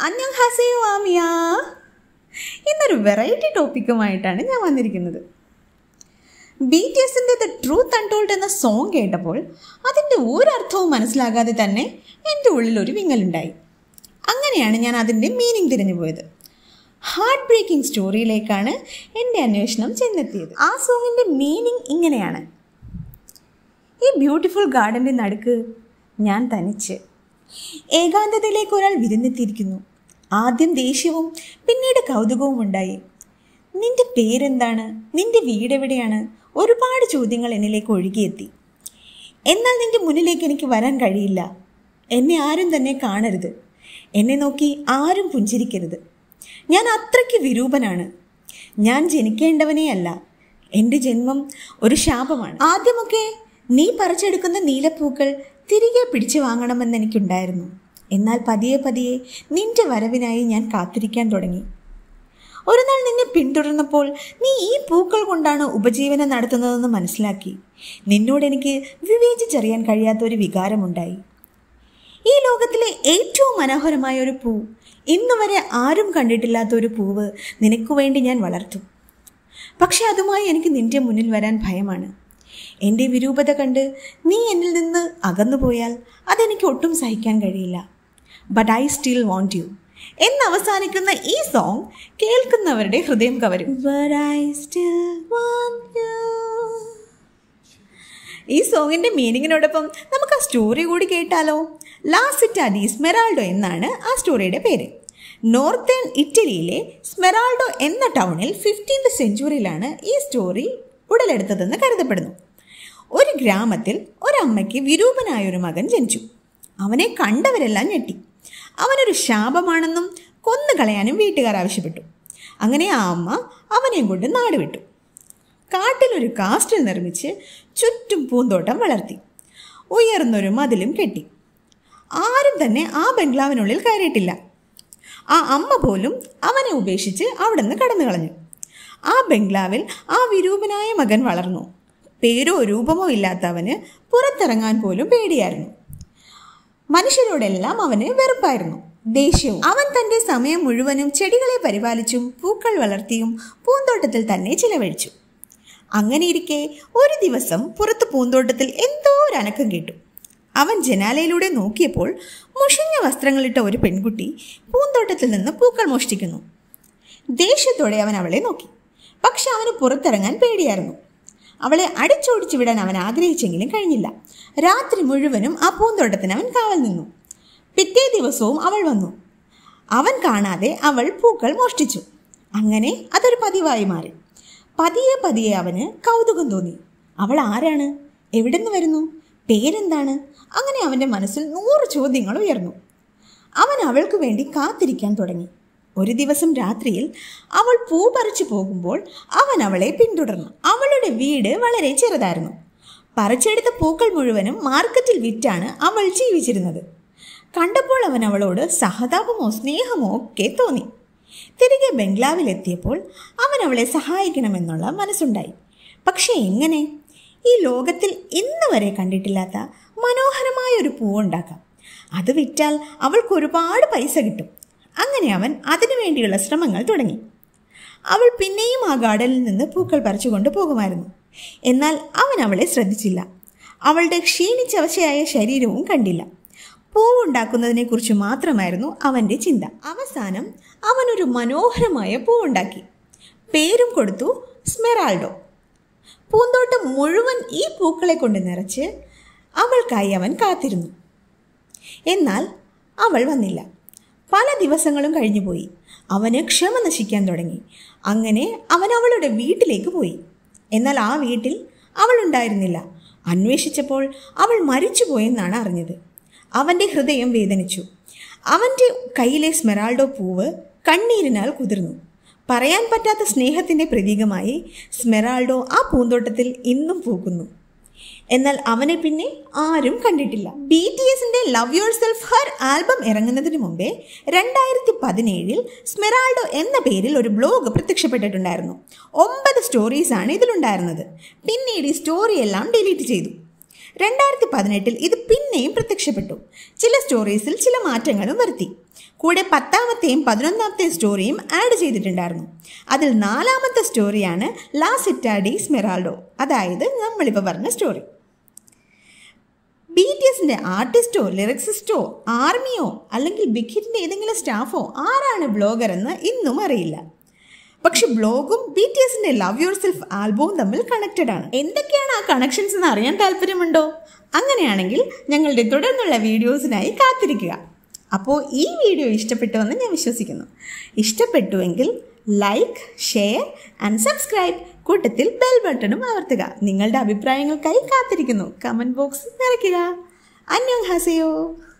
അന്യഹാസയോ ആമിയ ഇന്നൊരു വെറൈറ്റി ടോപ്പിക്കുമായിട്ടാണ് ഞാൻ വന്നിരിക്കുന്നത് ബി ടി എസിൻ്റെ ദ ട്രൂത്ത് അൺടോൾഡ് എന്ന സോങ് കേട്ടപ്പോൾ അതിൻ്റെ ഒരർത്ഥവും മനസ്സിലാകാതെ തന്നെ എൻ്റെ ഉള്ളിൽ ഒരു വിങ്ങലുണ്ടായി അങ്ങനെയാണ് ഞാൻ അതിൻ്റെ മീനിങ് തിരഞ്ഞു പോയത് ഹാർട്ട് ബ്രേക്കിംഗ് സ്റ്റോറിയിലേക്കാണ് എൻ്റെ അന്വേഷണം ചെന്നെത്തിയത് ആ സോങ്ങിൻ്റെ മീനിങ് ഇങ്ങനെയാണ് ഈ ബ്യൂട്ടിഫുൾ ഗാർഡൻ്റെ നടുക്ക് ഞാൻ തനിച്ച് ഏകാന്തതയിലേക്ക് ഒരാൾ വിരുന്നെത്തിയിരിക്കുന്നു ആദ്യം ദേഷ്യവും പിന്നീട് കൗതുകവും ഉണ്ടായി നിന്റെ പേരെന്താണ് നിന്റെ വീടെവിടെയാണ് ഒരുപാട് ചോദ്യങ്ങൾ എന്നിലേക്ക് ഒഴുകിയെത്തി എന്നാൽ നിന്റെ മുന്നിലേക്ക് എനിക്ക് വരാൻ കഴിയില്ല എന്നെ ആരും തന്നെ കാണരുത് എന്നെ നോക്കി ആരും പുഞ്ചിരിക്കരുത് ഞാൻ അത്രയ്ക്ക് വിരൂപനാണ് ഞാൻ ജനിക്കേണ്ടവനേ അല്ല എൻ്റെ ജന്മം ഒരു ശാപമാണ് ആദ്യമൊക്കെ നീ പറിച്ചെടുക്കുന്ന നീലപ്പൂക്കൾ തിരികെ പിടിച്ചു വാങ്ങണമെന്ന് എനിക്കുണ്ടായിരുന്നു എന്നാൽ പതിയെ പതിയെ നിന്റെ വരവിനായി ഞാൻ കാത്തിരിക്കാൻ തുടങ്ങി ഒരു നാൾ നിന്നെ പിന്തുടർന്നപ്പോൾ നീ ഈ പൂക്കൾ കൊണ്ടാണ് ഉപജീവനം നടത്തുന്നതെന്ന് മനസ്സിലാക്കി നിന്നോട് എനിക്ക് വിവേചിച്ചറിയാൻ കഴിയാത്ത ഒരു വികാരമുണ്ടായി ഈ ലോകത്തിലെ ഏറ്റവും മനോഹരമായ ഒരു പൂ ഇന്ന് വരെ ആരും കണ്ടിട്ടില്ലാത്ത ഒരു പൂവ് നിനക്ക് വേണ്ടി ഞാൻ വളർത്തും പക്ഷെ അതുമായി എനിക്ക് നിന്റെ മുന്നിൽ വരാൻ ഭയമാണ് എൻ്റെ വിരൂപത കണ്ട് നീ എന്നിൽ നിന്ന് അകന്നുപോയാൽ അതെനിക്ക് ഒട്ടും സഹിക്കാൻ കഴിയില്ല but I still want you എന്ന് അവസാനിക്കുന്ന ഈ സോങ് കേൾക്കുന്നവരുടെ ഹൃദയം കവരും But I still want you. ഈ സോങ്ങിന്റെ മീനിങ്ങിനോടൊപ്പം നമുക്ക് ആ സ്റ്റോറി കൂടി കേട്ടാലോ ലാസിറ്റ ഡി സ്മെറാൾഡോ എന്നാണ് ആ സ്റ്റോറിയുടെ പേര് നോർത്തേൺ ഇറ്റലിയിലെ സ്മെറാൾഡോ എന്ന ടൗണിൽ ഫിഫ്റ്റീൻത് സെഞ്ചുറിയിലാണ് ഈ സ്റ്റോറി ഉടലെടുത്തതെന്ന് കരുതപ്പെടുന്നു ഒരു ഗ്രാമത്തിൽ ഒരമ്മയ്ക്ക് വിരൂപനായ ഒരു മകൻ ജനിച്ചു അവനെ കണ്ടവരെല്ലാം ഞെട്ടി അവനൊരു ശാപമാണെന്നും കൊന്നുകളയാനും വീട്ടുകാർ ആവശ്യപ്പെട്ടു അങ്ങനെ ആ അമ്മ അവനെയും കൊണ്ട് നാട് വിട്ടു കാട്ടിലൊരു കാസ്റ്റിൽ നിർമ്മിച്ച് ചുറ്റും പൂന്തോട്ടം വളർത്തി ഉയർന്നൊരു മതിലും കെട്ടി ആരും തന്നെ ആ ബംഗ്ലാവിനുള്ളിൽ കയറിയിട്ടില്ല ആ അമ്മ പോലും അവനെ ഉപേക്ഷിച്ച് അവിടുന്ന് കടന്നു കളഞ്ഞു ആ ബംഗ്ലാവിൽ ആ വിരൂപനായ മകൻ വളർന്നു പേരോ രൂപമോ ഇല്ലാത്ത അവന് പുറത്തിറങ്ങാൻ പോലും പേടിയായിരുന്നു മനുഷ്യരോടെല്ലാം അവന് വെറുപ്പായിരുന്നു ദേഷ്യവും അവൻ തൻ്റെ സമയം മുഴുവനും ചെടികളെ പരിപാലിച്ചും പൂക്കൾ വളർത്തിയും പൂന്തോട്ടത്തിൽ തന്നെ ചിലവഴിച്ചു അങ്ങനെയിരിക്കെ ഒരു ദിവസം പുറത്ത് പൂന്തോട്ടത്തിൽ എന്തോ ഒരു അനക്കം കേട്ടു അവൻ ജനാലയിലൂടെ നോക്കിയപ്പോൾ മുഷിഞ്ഞ വസ്ത്രങ്ങളിട്ട ഒരു പെൺകുട്ടി പൂന്തോട്ടത്തിൽ നിന്ന് പൂക്കൾ മോഷ്ടിക്കുന്നു ദേഷ്യത്തോടെ അവൻ അവളെ നോക്കി പക്ഷെ അവന് പുറത്തിറങ്ങാൻ പേടിയായിരുന്നു അവളെ അടിച്ചോടിച്ചു വിടാൻ അവൻ ആഗ്രഹിച്ചെങ്കിലും കഴിഞ്ഞില്ല രാത്രി മുഴുവനും ആ പൂന്തോട്ടത്തിന് അവൻ കാവൽ നിന്നു പിറ്റേ ദിവസവും അവൾ വന്നു അവൻ കാണാതെ അവൾ പൂക്കൾ മോഷ്ടിച്ചു അങ്ങനെ അതൊരു പതിവായി മാറി പതിയെ പതിയെ അവന് കൗതുകം തോന്നി അവൾ ആരാണ് എവിടെ നിന്ന് വരുന്നു പേരെന്താണ് അങ്ങനെ അവൻ്റെ മനസ്സിൽ നൂറ് ചോദ്യങ്ങൾ ഉയർന്നു അവൻ അവൾക്ക് വേണ്ടി കാത്തിരിക്കാൻ തുടങ്ങി ഒരു ദിവസം രാത്രിയിൽ അവൾ പൂ പറിച്ചു പോകുമ്പോൾ അവൻ അവളെ പിന്തുടർന്നു അവളുടെ വീട് വളരെ ചെറുതായിരുന്നു പറിച്ചെടുത്ത പൂക്കൾ മുഴുവനും മാർക്കറ്റിൽ വിറ്റാണ് അവൾ ജീവിച്ചിരുന്നത് കണ്ടപ്പോൾ അവൻ അവളോട് സഹതാപമോ സ്നേഹമോ ഒക്കെ തോന്നി തിരികെ ബംഗ്ലാവിലെത്തിയപ്പോൾ അവൻ അവളെ സഹായിക്കണമെന്നുള്ള മനസ്സുണ്ടായി പക്ഷേ എങ്ങനെ ഈ ലോകത്തിൽ ഇന്ന് വരെ കണ്ടിട്ടില്ലാത്ത മനോഹരമായ ഒരു പൂവുണ്ടാക്കാം അത് വിറ്റാൽ അവൾക്ക് ഒരുപാട് പൈസ കിട്ടും അങ്ങനെ അവൻ അതിനു വേണ്ടിയുള്ള ശ്രമങ്ങൾ തുടങ്ങി അവൾ പിന്നെയും ആ ഗാർഡനിൽ നിന്ന് പൂക്കൾ പറിച്ചുകൊണ്ട് പോകുമായിരുന്നു എന്നാൽ അവൻ അവളെ ശ്രദ്ധിച്ചില്ല അവളുടെ ക്ഷീണിച്ചവശയായ ശരീരവും കണ്ടില്ല പൂവുണ്ടാക്കുന്നതിനെക്കുറിച്ച് മാത്രമായിരുന്നു അവൻ്റെ ചിന്ത അവസാനം അവനൊരു മനോഹരമായ പൂവുണ്ടാക്കി പേരും കൊടുത്തു സ്മെറാൾഡോ പൂന്തോട്ടം മുഴുവൻ ഈ പൂക്കളെ കൊണ്ട് നിറച്ച് അവൾക്കായി അവൻ കാത്തിരുന്നു എന്നാൽ അവൾ വന്നില്ല പല ദിവസങ്ങളും കഴിഞ്ഞുപോയി അവന് ക്ഷമ നശിക്കാൻ തുടങ്ങി അങ്ങനെ അവൻ അവളുടെ വീട്ടിലേക്ക് പോയി എന്നാൽ ആ വീട്ടിൽ അവൾ ഉണ്ടായിരുന്നില്ല അന്വേഷിച്ചപ്പോൾ അവൾ മരിച്ചുപോയെന്നാണ് അറിഞ്ഞത് അവൻ്റെ ഹൃദയം വേദനിച്ചു അവൻ്റെ കയ്യിലെ സ്മെറാൾഡോ പൂവ് കണ്ണീരിനാൽ കുതിർന്നു പറയാൻ പറ്റാത്ത സ്നേഹത്തിൻ്റെ പ്രതീകമായി സ്മെറാൾഡോ ആ പൂന്തോട്ടത്തിൽ ഇന്നും പൂക്കുന്നു എന്നാൽ അവനെ പിന്നെ ആരും കണ്ടിട്ടില്ല ബി ടി എസിന്റെ love yourself her album ഇറങ്ങുന്നതിന് മുമ്പേ രണ്ടായിരത്തി പതിനേഴിൽ സ്മെറാൾഡോ എന്ന പേരിൽ ഒരു ബ്ലോഗ് പ്രത്യക്ഷപ്പെട്ടിട്ടുണ്ടായിരുന്നു ഒമ്പത് സ്റ്റോറീസ് ആണ് ഇതിലുണ്ടായിരുന്നത് പിന്നീട് ഈ സ്റ്റോറി എല്ലാം ഡിലീറ്റ് ചെയ്തു രണ്ടായിരത്തി പതിനെട്ടിൽ ഇത് പിന്നെയും പ്രത്യക്ഷപ്പെട്ടു ചില സ്റ്റോറീസിൽ ചില മാറ്റങ്ങളും വരുത്തി കൂടെ പത്താമത്തെയും പതിനൊന്നാമത്തെയും സ്റ്റോറിയും ആഡ് ചെയ്തിട്ടുണ്ടായിരുന്നു അതിൽ നാലാമത്തെ സ്റ്റോറിയാണ് ലാ സിറ്റാഡി സ്മെറാൾഡോ അതായത് നമ്മളിപ്പോൾ പറഞ്ഞ സ്റ്റോറി ബി ടി എസിൻ്റെ ആർട്ടിസ്റ്റോ ലിറിക്സിസ്റ്റോ ആർമിയോ അല്ലെങ്കിൽ ബിഗ് ഹിറ്റിൻ്റെ ഏതെങ്കിലും സ്റ്റാഫോ ആരാണ് ബ്ലോഗർ എന്ന് ഇന്നും അറിയില്ല പക്ഷെ ബ്ലോഗും ബി ടി എസിന്റെ ലവ് യുവർ സെൽഫ് ആൽബവും തമ്മിൽ കണക്റ്റഡ് ആണ് എന്തൊക്കെയാണ് ആ കണക്ഷൻസ് എന്ന് അറിയാൻ താല്പര്യമുണ്ടോ അങ്ങനെയാണെങ്കിൽ ഞങ്ങളുടെ തുടർന്നുള്ള വീഡിയോസിനായി കാത്തിരിക്കുക അപ്പോൾ ഈ വീഡിയോ ഇഷ്ടപ്പെട്ടുവെന്ന് ഞാൻ വിശ്വസിക്കുന്നു ഇഷ്ടപ്പെട്ടുവെങ്കിൽ ലൈക്ക് ഷെയർ ആൻഡ് സബ്സ്ക്രൈബ് കൂട്ടത്തിൽ ബെൽ ബട്ടണും അമർത്തുക നിങ്ങളുടെ അഭിപ്രായങ്ങൾക്കായി കാത്തിരിക്കുന്നു കമൻറ്റ് ബോക്സ് നിറയ്ക്കുക അന്യം ഹാസയോ